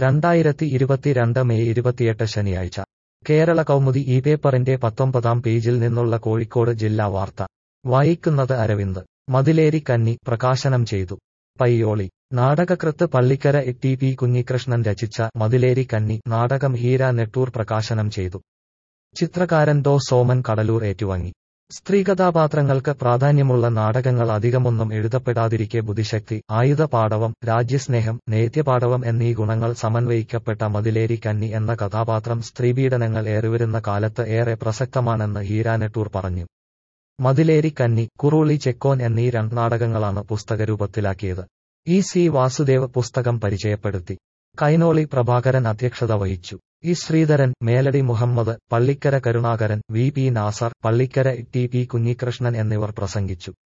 രണ്ടായിരത്തി ഇരുപത്തിരണ്ട് മെയ് ഇരുപത്തിയെട്ട് ശനിയാഴ്ച കേരള കൗമുദി ഈ പേപ്പറിന്റെ പത്തൊമ്പതാം പേജിൽ നിന്നുള്ള കോഴിക്കോട് ജില്ലാ വാർത്ത വായിക്കുന്നത് അരവിന്ദ് മതിലേരി കന്നി പ്രകാശനം ചെയ്തു പയ്യോളി നാടകകൃത്ത് പള്ളിക്കര ടി പി കുഞ്ഞികൃഷ്ണൻ രചിച്ച മതിലേരി കന്നി നാടകം ഹീര നെട്ടൂർ പ്രകാശനം ചെയ്തു ചിത്രകാരൻ ഡോ സോമൻ കടലൂർ ഏറ്റുവാങ്ങി സ്ത്രീകഥാപാത്രങ്ങൾക്ക് പ്രാധാന്യമുള്ള നാടകങ്ങൾ അധികമൊന്നും എഴുതപ്പെടാതിരിക്കെ ബുദ്ധിശക്തി ആയുധപാടവം രാജ്യസ്നേഹം നേത്യപാടവം എന്നീ ഗുണങ്ങൾ സമന്വയിക്കപ്പെട്ട മതിലേരി കന്നി എന്ന കഥാപാത്രം സ്ത്രീപീഡനങ്ങൾ ഏറിവരുന്ന കാലത്ത് ഏറെ പ്രസക്തമാണെന്ന് ഹീരാനെട്ടൂർ പറഞ്ഞു മതിലേരി കന്നി കുറുളി ചെക്കോൻ എന്നീ രണ്ട് നാടകങ്ങളാണ് പുസ്തകരൂപത്തിലാക്കിയത് ഇ സി വാസുദേവ് പുസ്തകം പരിചയപ്പെടുത്തി കൈനോളി പ്രഭാകരൻ അധ്യക്ഷത വഹിച്ചു E Sreedharan Meladi Muhammad Pallikkara Karunakaran V P Nasar Pallikkara T P Kunhikrishnan എന്നിവർ പ്രസംഗിച്ചു